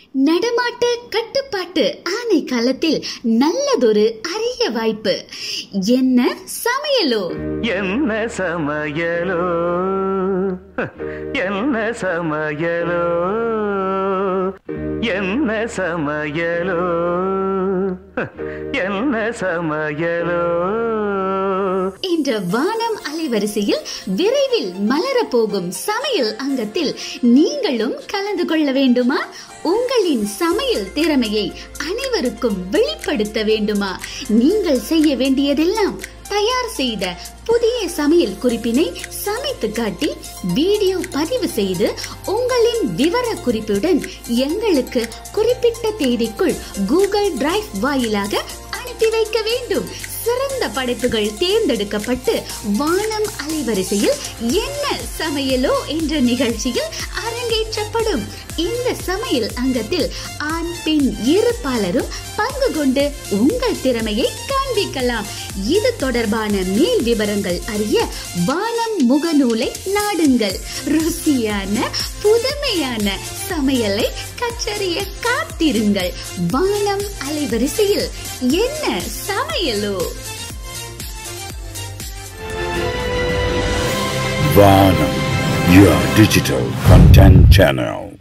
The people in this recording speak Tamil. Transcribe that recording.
நடமாட்ட கட்டுப்பாட்டு ஆணை காலத்தில் நல்லதொரு அரிய வாய்ப்பு என்ன சமையலோ என்ன சமையலோ என்ன சமையலோ என்ன சமையலோ என்ன சமையலோ என்ற வானம் அலைவரிசையில் விரைவில் மலரப் போகும் சமையல் அங்கத்தில் நீங்களும் கலந்து கொள்ள வேண்டுமா உங்களின் சமையல் திறமையை அனைவருக்கும் வெளிப்படுத்த வேண்டுமா நீங்கள் செய்ய வேண்டியதெல்லாம் தயார் செய்த புதிய சமையல் குறிப்பினை சமைத்து காட்டி வீடியோ பதிவு செய்து உங்களின் விவர குறிப்புடன் எங்களுக்கு குறிப்பிட்ட தேதிக்குள் கூகுள் டிரைவ் வாயிலாக அனுப்பி வைக்க வேண்டும் சிறந்த படைப்புகள் தேர்ந்தெடுக்கப்பட்டு வானம் அலைவரிசையில் என்ன சமையலோ என்ற நிகழ்ச்சியில் அரங்கேற்றப்படும் இந்த சமையல் அங்கத்தில் ஆண் பெண் இரு பாலரும் பங்கு கொண்டு உங்கள் திறமையை காண்பிக்கலாம் இது தொடர்பான மேல் விவரங்கள் அறிய வானம் முகநூலை நாடுங்கள் ருசியான புதுமையான சமையலை கற்றறிய காத்திருங்கள் வானம் அலைவரிசையில் என்ன சமையலோ Vanam, your digital content channel.